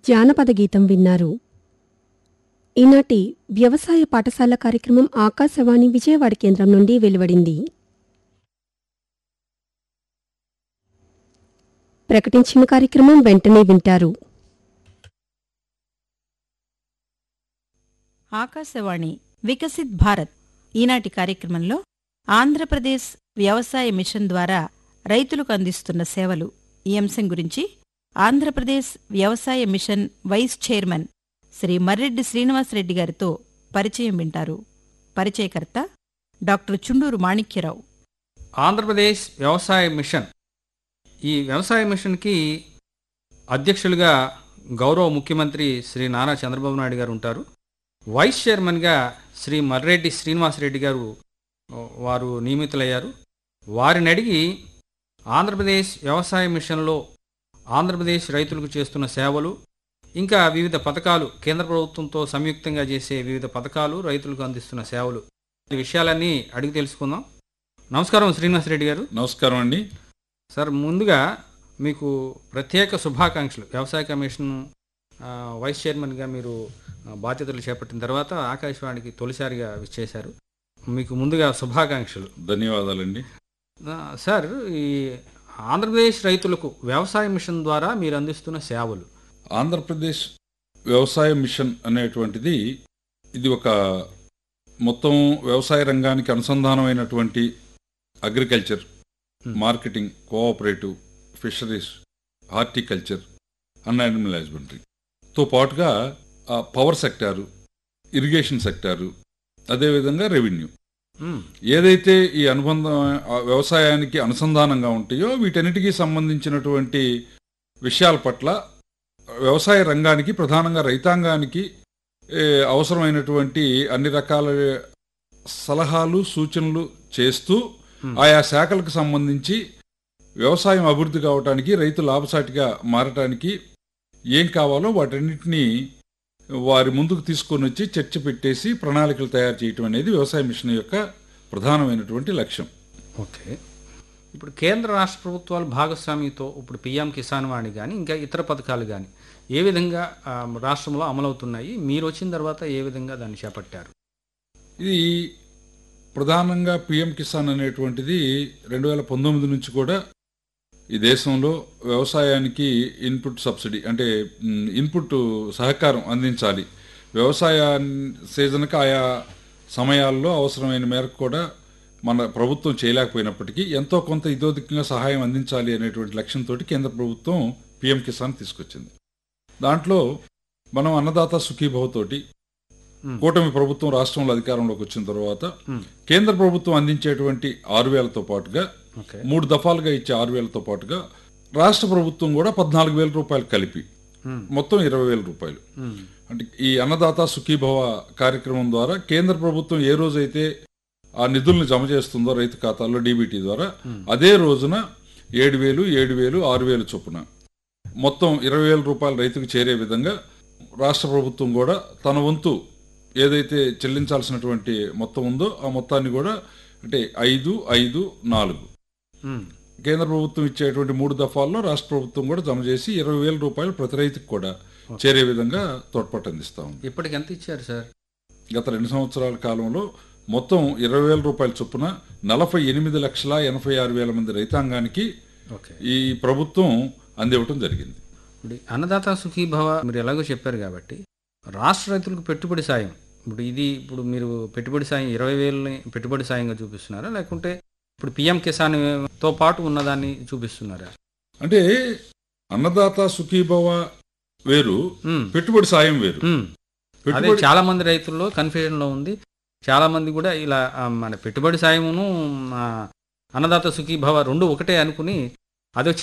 జానపద గీతం విన్నారు ఈనాటి వ్యవసాయ పాఠశాల కార్యక్రమం ఆకాశవాణి విజయవాడ కేంద్రం నుండి వెలువడింది ప్రకటించిన కార్యక్రమం వెంటనే వింటారు ఆకాశవాణి వికసిత్ భారత్ ఈనాటి కార్యక్రమంలో ఆంధ్రప్రదేశ్ వ్యవసాయ మిషన్ ద్వారా రైతులకు అందిస్తున్న సేవలు ఈ అంశం గురించి ఆంధ్రప్రదేశ్ వ్యవసాయ mission vice chairman Shri Marreddy Srinivasa Reddy గారితో పరిచయం వింటారు పరిచయకర్త డాక్టర్ చుండూరు మాణిక్యరావు ఆంధ్రప్రదేశ్ వ్యవసాయ మిషన్ ఈ వ్యవసాయ మిషన్కి అధ్యక్షులుగా గౌరవ ముఖ్యమంత్రి శ్రీ నారా చంద్రబాబు నాయుడు గారు ఉంటారు వైస్ చైర్మన్గా శ్రీ మర్రెడ్డి శ్రీనివాసరెడ్డి గారు ఓ, వారు నియమితులయ్యారు వారిని అడిగి ఆంధ్రప్రదేశ్ వ్యవసాయ మిషన్లో ఆంధ్రప్రదేశ్ రైతులకు చేస్తున్న సేవలు ఇంకా వివిధ పథకాలు కేంద్ర ప్రభుత్వంతో సంయుక్తంగా చేసే వివిధ పథకాలు రైతులకు అందిస్తున్న సేవలు ఈ విషయాలన్నీ అడిగి తెలుసుకుందాం నమస్కారం శ్రీనివాసరెడ్డి గారు నమస్కారం అండి సార్ ముందుగా మీకు ప్రత్యేక శుభాకాంక్షలు వ్యవసాయ కమిషన్ ఆ, వైస్ చైర్మన్గా మీరు ఆ, బాధ్యతలు చేపట్టిన తర్వాత ఆకాశవాణికి తొలిసారిగా విచ్చేశారు మీకు ముందుగా శుభాకాంక్షలు ధన్యవాదాలండి ఆ, సార్ ఈ ఆంధ్రప్రదేశ్ రైతులకు వ్యవసాయ మిషన్ ద్వారా మీరు అందిస్తున్న సేవలు ఆంధ్రప్రదేశ్ వ్యవసాయ మిషన్ అనేటువంటిది ఇది ఒక మొత్తం వ్యవసాయ రంగానికి అనుసంధానమైనటువంటి agriculture marketing cooperative fisheries horticulture and animal హస్బెండరీతో పాటుగా ఆ పవర్ సెక్టారు ఇరిగేషన్ సెక్టారు అదేవిధంగా రెవెన్యూ మ్, ఏదైతే ఈ అనుబంధం ఆ వ్యవసాయానికి అనుసంధానంగా ఉంటాయో వీటన్నిటికీ సంబంధించినటువంటి విషయాల పట్ల వ్యవసాయ రంగానికి ప్రధానంగా రైతాంగానికి ఏ, అవసరమైనటువంటి అన్ని రకాల సలహాలు సూచనలు చేస్తూ ఆయా శాఖలకు సంబంధించి వ్యవసాయం అభివృద్ధి కావటానికి రైతు లాభసాటిగా మారటానికి ఏం కావాలో వాటన్నిటినీ వారి ముందుకు తీసుకొని వచ్చి చర్చ పెట్టేసి ప్రణాళికలు తయారు చేయటం అనేది వ్యవసాయ మిషన్ యొక్క ప్రధానమైనటువంటి లక్ష్యం ఓకే ఇప్పుడు కేంద్ర రాష్ట్ర ప్రభుత్వాలు భాగస్వామ్యంతో ఇప్పుడు పిఎం కిసాన్ వాణి కానీ ఇంకా ఇతర పథకాలు కానీ ఏ విధంగా ఆ, రాష్ట్రంలో అమలవుతున్నాయి మీరు వచ్చిన తర్వాత ఏ విధంగా దాన్ని చేపట్టారు ఇది ప్రధానంగా పిఎం కిసాన్ అనేటువంటిది రెండు వేల పంతొమ్మిది నుంచి కూడా ఈ దేశంలో వ్యవసాయానికి ఇన్పుట్ సబ్సిడీ అంటే మ్, ఇన్పుట్ సహకారం అందించాలి వ్యవసాయ సీజన్కి ఆయా సమయాల్లో అవసరమైన మేరకు కూడా మన ప్రభుత్వం చేయలేకపోయినప్పటికీ ఎంతో కొంత ఇదోదికంగా సహాయం అందించాలి అనేటువంటి లక్ష్యంతో కేంద్ర ప్రభుత్వం పిఎం కిసాన్ తీసుకొచ్చింది దాంట్లో మనం అన్నదాత సుఖీభవ తోటి కూటమి ప్రభుత్వం రాష్ట్రంలో అధికారంలోకి వచ్చిన తర్వాత కేంద్ర ప్రభుత్వం అందించేటువంటి ఆరు వేలతో పాటుగా ఓకే మూడు దఫాలుగా ఇచ్చే ఆరు వేలతో పాటుగా రాష్ట్ర ప్రభుత్వం కూడా పద్నాలుగు వేల రూపాయలు కలిపి మొత్తం ఇరవై వేల రూపాయలు అంటే ఈ అన్నదాత సుఖీభవ కార్యక్రమం ద్వారా కేంద్ర ప్రభుత్వం ఏ రోజైతే ఆ నిధులను జమ చేస్తుందో రైతు ఖాతాల్లో డీబీటీ ద్వారా అదే రోజున ఏడు వేలు ఏడు వేలు ఆరు వేలు చొప్పున మొత్తం ఇరవై వేల రూపాయలు రైతుకు చేరే విధంగా రాష్ట్ర ప్రభుత్వం కూడా తన వంతు ఏదైతే చెల్లించాల్సినటువంటి మొత్తం ఉందో ఆ మొత్తాన్ని కూడా అంటే ఐదు ఐదు నాలుగు కేంద్ర ప్రభుత్వం ఇచ్చేటువంటి మూడు దఫాల్లో రాష్ట్ర ప్రభుత్వం కూడా జమ చేసి ఇరవై వేల రూపాయలు ప్రతి రైతుకు కూడా చేరే విధంగా తోడ్పాటు అందిస్తా ఉంది ఇప్పటికి ఎంత ఇచ్చారు సార్ గత రెండు సంవత్సరాల కాలంలో మొత్తం ఇరవై వేల రూపాయల చొప్పున నలభై ఎనిమిది లక్షల ఎనభై ఆరు వేల మంది రైతాంగానికి ఓకే ఈ ప్రభుత్వం అందివ్వటం జరిగింది ఇప్పుడు ఈ అన్నదాత సుఖీభవ మీరు ఎలాగో చెప్పారు కాబట్టి రాష్ట్ర రైతులకు పెట్టుబడి సాయం ఇప్పుడు ఇది ఇప్పుడు మీరు పెట్టుబడి సాయం ఇరవై వేలని పెట్టుబడి సాయంగా చూపిస్తున్నారా లేకుంటే ఇప్పుడు పిఎం కిసాన్ తో పాటు ఉన్నదాన్ని చూపిస్తున్నారా అంటే అన్నదాత సుఖీభవ వేరు మ్మ్. పెట్టుబడి సాయం వేరు మ్మ్. అదే పెట్టుబడి చాలా మంది రైతుల్లో కన్ఫ్యూజన్ లో ఉంది చాలా మంది కూడా ఇలా ఆ, మన పెట్టుబడి సాయమును ఆ, అన్నదాత సుఖీభవ రెండు ఒకటే అనుకుని అదో